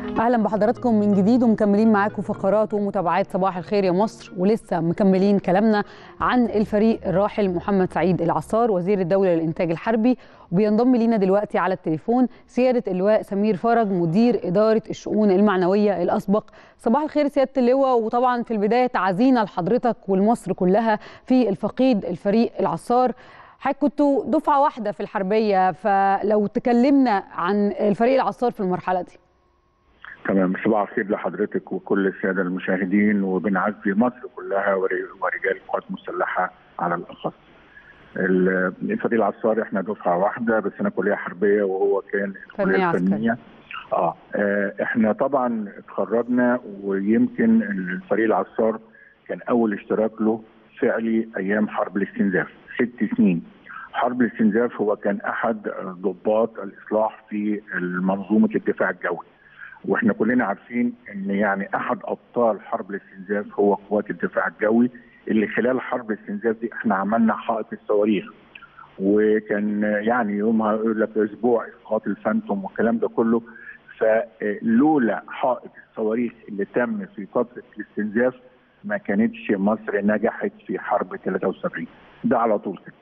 اهلا بحضراتكم من جديد ومكملين معاكم فقرات ومتابعات صباح الخير يا مصر ولسه مكملين كلامنا عن الفريق الراحل محمد سعيد العصار وزير الدوله للانتاج الحربي وبينضم لينا دلوقتي على التليفون سياده اللواء سمير فرج مدير اداره الشؤون المعنويه الاسبق صباح الخير سياده اللواء وطبعا في البدايه تعزينا لحضرتك والمصر كلها في الفقيد الفريق العصار حضرتك كنتوا دفعه واحده في الحربيه فلو تكلمنا عن الفريق العصار في المرحله دي تمام صباح الخير لحضرتك وكل الساده المشاهدين وبنعزي مصر كلها ورجال القوات المسلحه على الاخص. الفريق العصار احنا دفعه واحده بس انا كليه حربيه وهو كان فنية الفنيه آه. اه احنا طبعا اتخرجنا ويمكن الفريق العصار كان اول اشتراك له فعلي ايام حرب الاستنزاف ست سنين حرب الاستنزاف هو كان احد ضباط الاصلاح في منظومه الدفاع الجوي واحنا كلنا عارفين ان يعني احد ابطال حرب الاستنزاف هو قوات الدفاع الجوي اللي خلال حرب الاستنزاف دي احنا عملنا حائط الصواريخ وكان يعني يومها يقول لك اسبوع اسقاط الفانتوم والكلام ده كله فلولا حائط الصواريخ اللي تم في فتره الاستنزاف ما كانتش مصر نجحت في حرب 73 ده على طول كده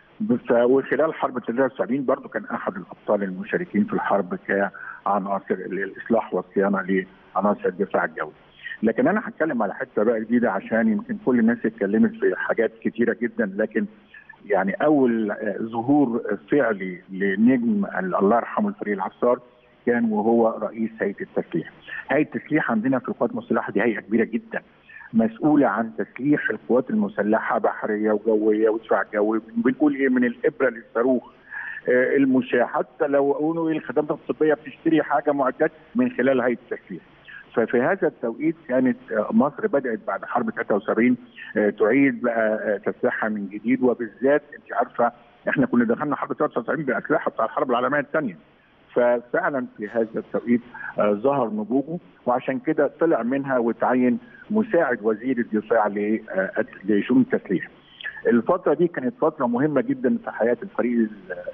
وخلال حرب 73 برضه كان احد الابطال المشاركين في الحرب كعناصر الاصلاح والصيانه لعناصر الدفاع الجوي. لكن انا هتكلم على حته بقى جديده عشان يمكن كل الناس اتكلمت في حاجات كتيره جدا لكن يعني اول ظهور فعلي لنجم الله يرحمه الفريق العصار كان وهو رئيس هيئه التسليح. هيئه التسليح عندنا في القوات المسلحه دي هيئه كبيره جدا مسؤولة عن تسليح القوات المسلحة بحرية وجوية ودفاع جوي بنقول إيه من الإبرة للصاروخ آه المشاة حتى لو قالوا إيه الخدمات الطبية بتشتري حاجة معدات من خلال هيئة التسليح ففي هذا التوقيت كانت مصر بدأت بعد حرب 73 آه تعيد بقى تسليحها من جديد وبالذات أنت عارفة إحنا كنا دخلنا حرب 73 بأسلحة بتاع الحرب العالمية الثانية ففعلا في هذا التوقيت آه ظهر نضوجه وعشان كده طلع منها وتعين مساعد وزير الدفاع لشؤون التسليح. الفتره دي كانت فتره مهمه جدا في حياه الفريق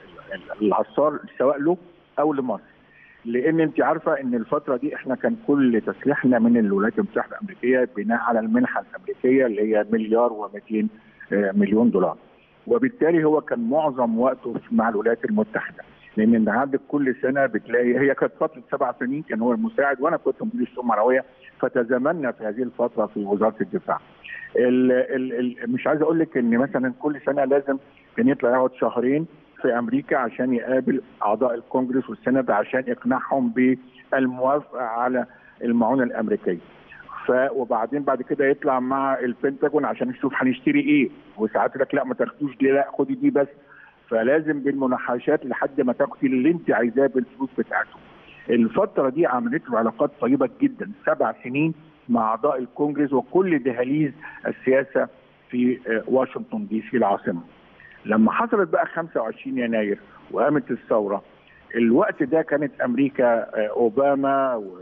العصار سواء له او لمصر. لان انت عارفه ان الفتره دي احنا كان كل تسليحنا من الولايات المتحده الامريكيه بناء على المنحه الامريكيه اللي هي مليار و200 مليون دولار. وبالتالي هو كان معظم وقته مع الولايات المتحده. لان انت عندك كل سنه بتلاقي هي كانت فتره سبع سنين كان هو المساعد وانا كنت مدير الشؤون المعنويه فتزامنا في هذه الفتره في وزاره الدفاع. ال ال ال مش عايز اقول لك ان مثلا كل سنه لازم كان يطلع يقعد شهرين في امريكا عشان يقابل اعضاء الكونجرس والسنت عشان يقنعهم بالموافقه على المعونه الامريكيه. ف وبعدين بعد كده يطلع مع البنتاجون عشان نشوف هنشتري ايه وساعات يقول لك لا ما تاخدوش دي لا خدي دي بس فلازم بالمناقشات لحد ما تاخدي اللي انت عايزاه بالفلوس بتاعته. الفتره دي عملت له علاقات طيبه جدا سبع سنين مع اعضاء الكونجرس وكل دهاليز السياسه في واشنطن دي سي العاصمه. لما حصلت بقى 25 يناير وقامت الثوره الوقت ده كانت امريكا اوباما و...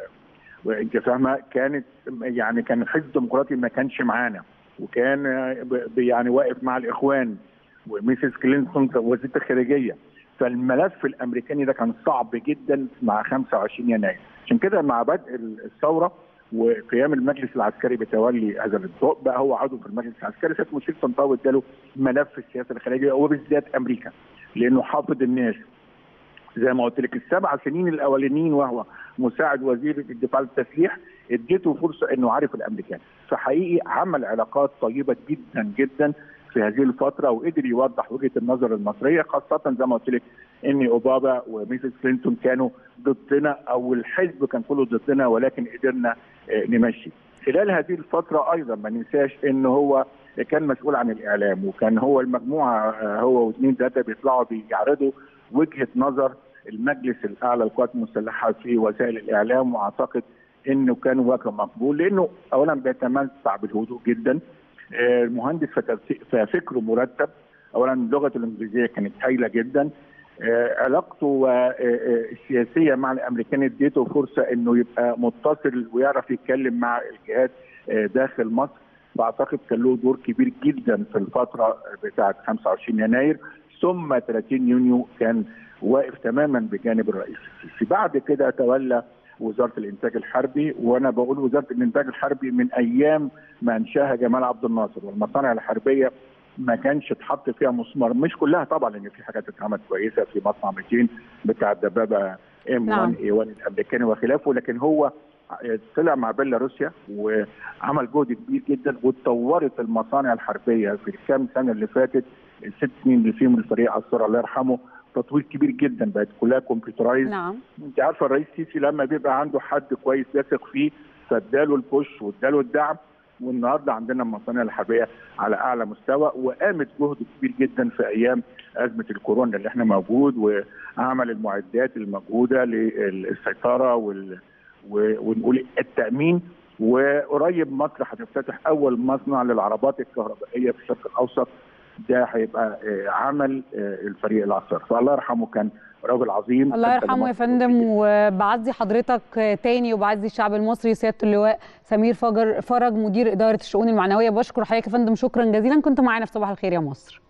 وانت فاهمه كانت يعني كان الحزب الديمقراطي ما كانش معانا وكان يعني واقف مع الاخوان وميسيس كلينتون وزيره الخارجيه فالملف الامريكاني ده كان صعب جدا مع 25 يناير عشان كده مع بدء الثوره وقيام المجلس العسكري بتولي هذا الضوء بقى هو عضو في المجلس العسكري سياده مشير طنطاوي اداله ملف السياسه الخارجيه وبالذات امريكا لانه حافظ الناس زي ما قلت لك السبع سنين الاولانيين وهو مساعد وزير الدفاع للتسليح اديته فرصه انه عارف الامريكان فحقيقي عمل علاقات طيبه جدا جدا في هذه الفتره وقدر يوضح وجهه النظر المصريه خاصه زي ما قلت لك ان اوباما وميسيس كلينتون كانوا ضدنا او الحزب كان كله ضدنا ولكن قدرنا نمشي. خلال هذه الفتره ايضا ما ننساش ان هو كان مسؤول عن الاعلام وكان هو المجموعه هو واثنين ثلاثه بيطلعوا بيعرضوا وجهه نظر المجلس الاعلى للقوات المسلحه في وسائل الاعلام واعتقد انه كان وجه مقبول لانه اولا بيتمتع بالهدوء جدا المهندس ففكره مرتب اولا لغته الانجليزيه كانت هايله جدا علاقته السياسيه مع الامريكان اديته فرصه انه يبقى متصل ويعرف يتكلم مع الجهات داخل مصر فاعتقد كان له دور كبير جدا في الفتره بتاعه 25 يناير ثم 30 يونيو كان واقف تماما بجانب الرئيس السيسي بعد كده تولى وزاره الانتاج الحربي وانا بقول وزاره الانتاج الحربي من ايام ما انشاها جمال عبد الناصر والمصانع الحربيه ما كانش اتحط فيها مسمار مش كلها طبعا لان في حاجات اتعملت كويسه في مصنع 200 بتاع الدبابه ام 1 اي 1 الامريكاني وخلافه لكن هو طلع مع بيلاروسيا وعمل جهد كبير جدا واتطورت المصانع الحربيه في الكام سنه اللي فاتت الست سنين اللي فيهم الفريق عصار الله يرحمه تطوير كبير جدا بقت كلها كمبيوترايز نعم انت عارفه الرئيس السيسي لما بيبقى عنده حد كويس يثق فيه فاداله البوش واداله الدعم والنهارده عندنا المصانع الحربيه على اعلى مستوى وقامت جهد كبير جدا في ايام ازمه الكورونا اللي احنا موجود وعمل المعدات الموجوده للسيطره وال ونقول التامين وقريب مصر هتفتتح اول مصنع للعربات الكهربائيه في الشرق الاوسط ده هيبقى عمل الفريق العصار فالله يرحمه كان راجل عظيم الله يرحمه يا فندم وبعزي حضرتك تاني وبعزي الشعب المصري سياده اللواء سمير فجر فرج مدير اداره الشؤون المعنويه بشكر حضرتك يا فندم شكرا جزيلا كنت معانا في صباح الخير يا مصر